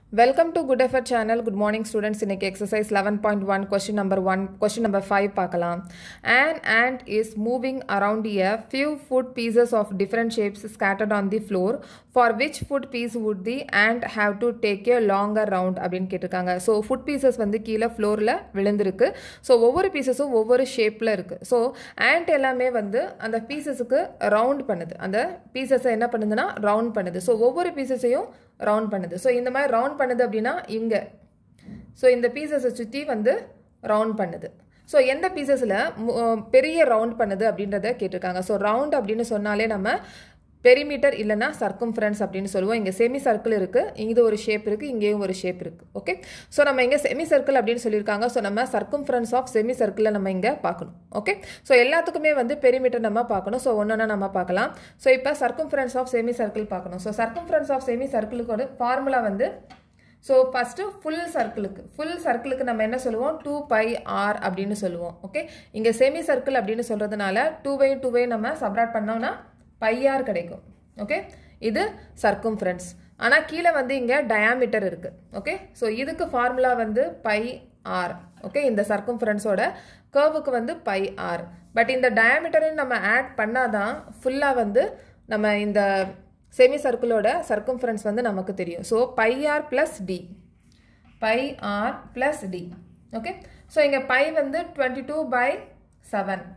Welcome to good effort channel good morning students இன்னைக்கு exercise eleven point one question number one question number five பார்க்கலாம் an ant is moving around a few food pieces of different shapes scattered on the floor for which food piece would the ant have to take a longer round அப்படின்னு கேட்டிருக்காங்க so food pieces வந்து கீழே ஃப்ளோரில் விழுந்திருக்கு so ஒவ்வொரு பீசஸும் ஒவ்வொரு ஷேப்பில் இருக்குது ஸோ ant எல்லாமே வந்து அந்த பீசஸுக்கு ரவுண்ட் பண்ணுது அந்த பீசஸை என்ன பண்ணுதுன்னா ரவுண்ட் பண்ணுது ஸோ ஒவ்வொரு பீசஸையும் ரவுண்ட் பண்ணுது ஸோ இந்த மாதிரி ரவுண்ட் பண்ணுது அப்படின்னா இங்கே ஸோ இந்த பீசஸை சுற்றி வந்து ரவுண்ட் பண்ணுது ஸோ எந்த பீசஸில் பெரிய ரவுண்ட் பண்ணுது அப்படின்றத கேட்டிருக்காங்க ஸோ ரவுண்ட் அப்படின்னு சொன்னாலே நம்ம பெரிமீட்டர் இல்லைனா சர்க்கம்ஃபரன்ஸ் அப்படின்னு சொல்லுவோம் இங்கே செமி சர்க்கிள் இருக்குது இங்கே ஒரு ஷேப் இருக்குது இங்கேயும் ஒரு ஷேப் இருக்குது ஓகே ஸோ நம்ம இங்கே செமி சர்க்கிள் அப்படின்னு சொல்லியிருக்காங்க ஸோ நம்ம சர்க்கம்ஃபரன்ஸ் ஆஃப் செமி சர்க்கிளை நம்ம இங்கே பார்க்கணும் ஓகே ஸோ எல்லாத்துக்குமே வந்து பெரிமீட்டர் நம்ம பார்க்கணும் ஸோ ஒன்று நம்ம பார்க்கலாம் ஸோ இப்போ சர்க்கம்ஃபரன்ஸ் ஆஃப் செமி சர்க்கிள் பார்க்கணும் ஸோ சர்க்கம்ஃபரன்ஸ் ஆஃப் செமி சர்க்கிளுக்கு ஃபார்முலா வந்து ஸோ ஃபஸ்ட்டு ஃபுல் சர்க்கிளுக்கு ஃபுல் சர்க்கிளுக்கு நம்ம என்ன சொல்லுவோம் டூ பை ஆர் அப்படின்னு சொல்லுவோம் ஓகே இங்கே செமி சர்க்கிள் அப்படின்னு சொல்கிறதுனால டூ வை டூ வை நம்ம சப்ராட் பண்ணோம்னா பையார் கிடைக்கும் ஓகே இது சர்க்கம்ஃபரன்ஸ் ஆனால் கீழே வந்து இங்கே டயாமீட்டர் இருக்குது ஓகே ஸோ இதுக்கு ஃபார்முலா வந்து பை ஆர் ஓகே இந்த சர்க்கம்ஃபரன்ஸோட கர்வுக்கு வந்து பை ஆர் பட் இந்த டயாமீட்டரையும் நம்ம ஆட் பண்ணாதான் ஃபுல்லாக வந்து நம்ம இந்த செமி சர்க்கிளோட சர்க்கம்ஃபரன்ஸ் வந்து நமக்கு தெரியும் so pi r plus d pi r plus d okay so இங்கே பை வந்து twenty two by seven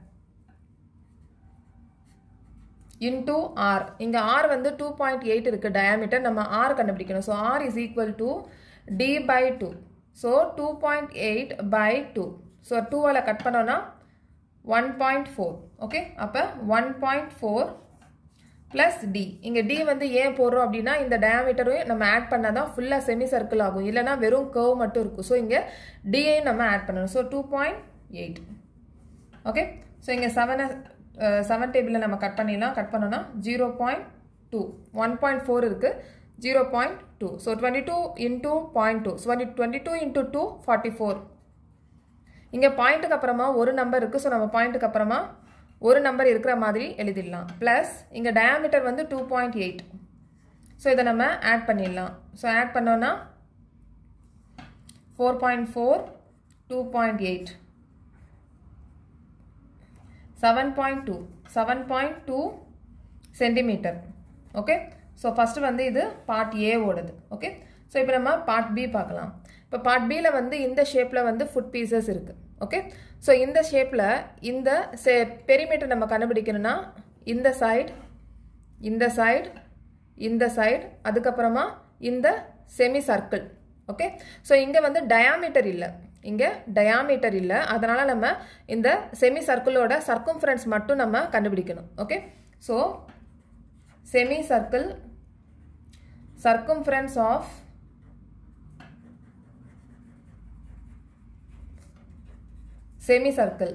into r இங்கே ஆர் வந்து டூ பாயிண்ட் எயிட் இருக்குது டயாமீட்டர் நம்ம ஆர் கண்டுபிடிக்கணும் so r is equal to d by two so two point eight by two so டூவால் cut பண்ணோன்னா one point four okay அப்போ one point four plus d இங்கே d வந்து ஏன் போடுறோம் அப்படின்னா இந்த டயாமீட்டரும் நம்ம ஆட் பண்ணால் தான் ஃபுல்லாக செமி சர்க்கிள் ஆகும் இல்லைனா வெறும் கர்வ் மட்டும் இருக்கும் ஸோ இங்கே டியையும் நம்ம ஆட் பண்ணணும் so two point eight okay so இங்கே செவனை செவன் டேபிளில் நம்ம கட் பண்ணிடலாம் கட் பண்ணோன்னா zero point two one point four இருக்குது zero point two so twenty two into point two so twenty two into two forty four இங்கே பாயிண்ட்டுக்கு அப்புறமா ஒரு நம்பர் இருக்குது ஸோ நம்ம பாயிண்ட்டுக்கு அப்புறமா ஒரு நம்பர் இருக்கிற மாதிரி எழுதிடலாம் ப்ளஸ் இங்கே டயாமீட்டர் வந்து டூ பாயிண்ட் எயிட் ஸோ இதை நம்ம ஆட் பண்ணிடலாம் ஸோ ஆட் பண்ணோன்னா four point four two point eight seven point two seven point two centimetre okay so first வந்து இது பார்ட் ஏ ஓடுது ஓகே ஸோ இப்போ நம்ம பார்ட் பி பார்க்கலாம் இப்போ பார்ட் பியில் வந்து இந்த ஷேப்பில் வந்து ஃபுட் பீசஸ் இருக்குது ஓகே ஸோ இந்த ஷேப்பில் இந்த சே பெரிமீட்டர் நம்ம கண்டுபிடிக்கணும்னா இந்த சைடு இந்த சைடு இந்த சைடு அதுக்கப்புறமா இந்த செமி சர்க்கிள் ஓகே ஸோ இங்கே வந்து டயாமீட்டர் இல்லை இங்கே டயாமீட்டர் இல்லை அதனால் நம்ம இந்த செமி சர்க்கிளோட சர்க்கம்ஃபரன்ஸ் மட்டும் நம்ம கண்டுபிடிக்கணும் okay so semicircle circumference of semicircle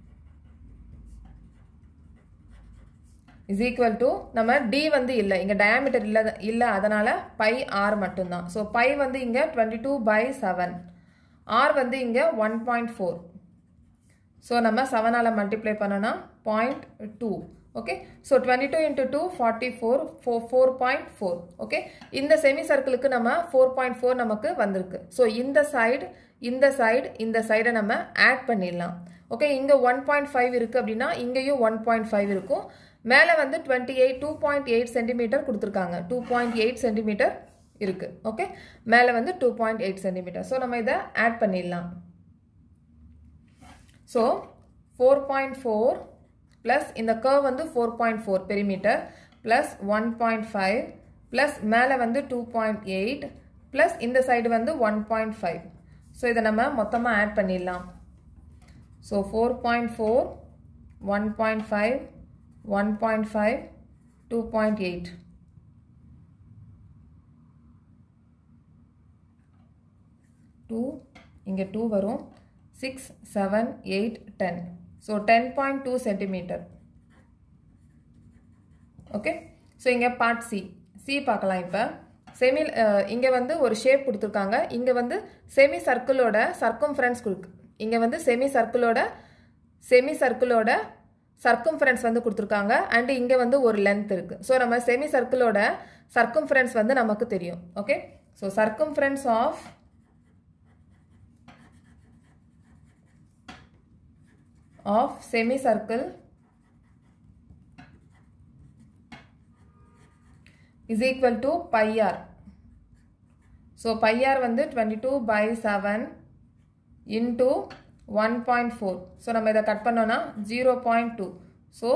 is equal to நம்ம டி வந்து இல்லை இங்கே டயாமீட்டர் இல்லை இல்லை அதனால் பை ஆர் மட்டும்தான் ஸோ பை வந்து இங்கே twenty two by seven r வந்து இங்கே ஒன் பாயிண்ட் ஃபோர் ஸோ நம்ம செவனால் மல்டிப்ளை பண்ணோன்னா point two okay so twenty two into two forty four four four point four okay இந்த செமி சர்க்கிளுக்கு நம்ம ஃபோர் பாயிண்ட் ஃபோர் நமக்கு வந்திருக்கு ஸோ இந்த சைடு இந்த சைடு இந்த சைடை நம்ம ஆட் பண்ணிடலாம் ஓகே இங்கே ஒன் பாயிண்ட் ஃபைவ் இருக்குது அப்படின்னா இங்கேயும் ஒன் பாயிண்ட் ஃபைவ் இருக்கும் மேலே வந்து twenty eight two point eight centimetre கொடுத்துருக்காங்க டூ பாயிண்ட் எயிட் சென்டிமீட்டர் இருக்குது ஓகே மேலே வந்து two point eight centimetre so நம்ம இதை ஆட் பண்ணிடலாம் so four point four plus இந்த கர்வ் வந்து four point four perimeter plus one point five plus மேலே வந்து டூ பாயிண்ட் எயிட் ப்ளஸ் இந்த சைடு வந்து ஒன் பாயிண்ட் ஃபைவ் ஸோ இதை நம்ம மொத்தமாக ஆட் பண்ணிடலாம் so four point four one point five one point five two point eight two இங்கே two வரும் six seven eight ten so ten point two centimetre okay so இங்கே part C C பார்க்கலாம் இப்போ semi இங்கே வந்து ஒரு shape கொடுத்துருக்காங்க இங்கே வந்து செமி சர்க்கிளோட சர்க்கம்ஃபரன்ஸ் கொடுக்கு இங்கே வந்து செமி சர்க்கிளோட செமி சர்க்கிளோட சர்க்கம்ஃபரன்ஸ் வந்து கொடுத்துருக்காங்க அண்ட் இங்கே வந்து ஒரு லென்த் இருக்குது ஸோ நம்ம செமி சர்க்கிளோட சர்க்கம்ஃபரன்ஸ் வந்து நமக்கு தெரியும் okay so circumference of of semicircle is equal to pi r. So pi r வந்து 22 by 7 into 1.4. So நம்ம இதை கட் பண்ணோம்னா 0.2. So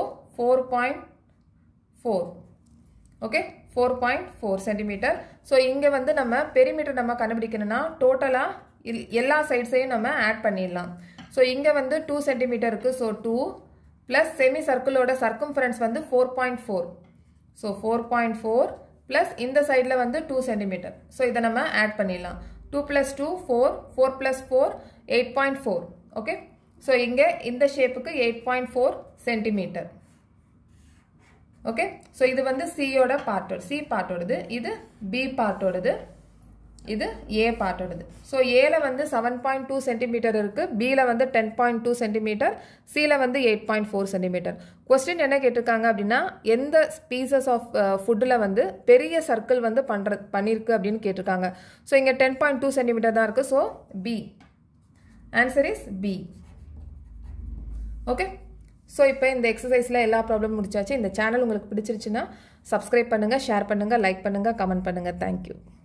4.4. Okay four point four centimetre so இங்கே வந்து நம்ம பெரிமீட்டர் நம்ம கண்டுபிடிக்கணும்னா டோட்டலாக எல்லா சைட்ஸையும் நம்ம ஆட் பண்ணிடலாம் ஸோ இங்கே வந்து டூ சென்டிமீட்டர் இருக்குது ஸோ டூ ப்ளஸ் செமி சர்க்கிளோட சர்க்கம்ஃபரன்ஸ் வந்து four point four so four point four plus இந்த சைடில் வந்து டூ சென்டிமீட்டர் ஸோ இதை நம்ம ஆட் பண்ணிடலாம் two plus two four four plus four eight point four okay so இங்கே இந்த ஷேப்புக்கு eight point four centimetre okay so இது வந்து சியோட பார்ட்டோட சி பார்ட்டோடது இது பி பார்ட்டோடது இது ஏ பார்ட்டோடது ஸோ ஏல வந்து செவன் பாயிண்ட் டூ சென்டிமீட்டர் இருக்குது பியில் வந்து டென் பாயிண்ட் டூ சென்டிமீட்டர் சியில் வந்து eight point four centimetre question என்ன கேட்டிருக்காங்க அப்படின்னா எந்த பீசஸ் ஆஃப் ஃபுட்டில் வந்து பெரிய சர்க்கிள் வந்து பண்ணுற பண்ணியிருக்கு அப்படின்னு கேட்டிருக்காங்க ஸோ இங்கே டென் பாயிண்ட் டூ சென்டிமீட்டர் தான் இருக்குது so B answer is B okay so இப்போ இந்த எக்ஸசைஸில் எல்லா ப்ராப்ளம் முடிச்சாச்சு இந்த சேனல் உங்களுக்கு பிடிச்சிருச்சுன்னா சப்ஸ்கிரைப் பண்ணுங்கள் ஷேர் பண்ணுங்கள் லைக் பண்ணுங்கள் கமெண்ட் பண்ணுங்கள் தேங்க்யூ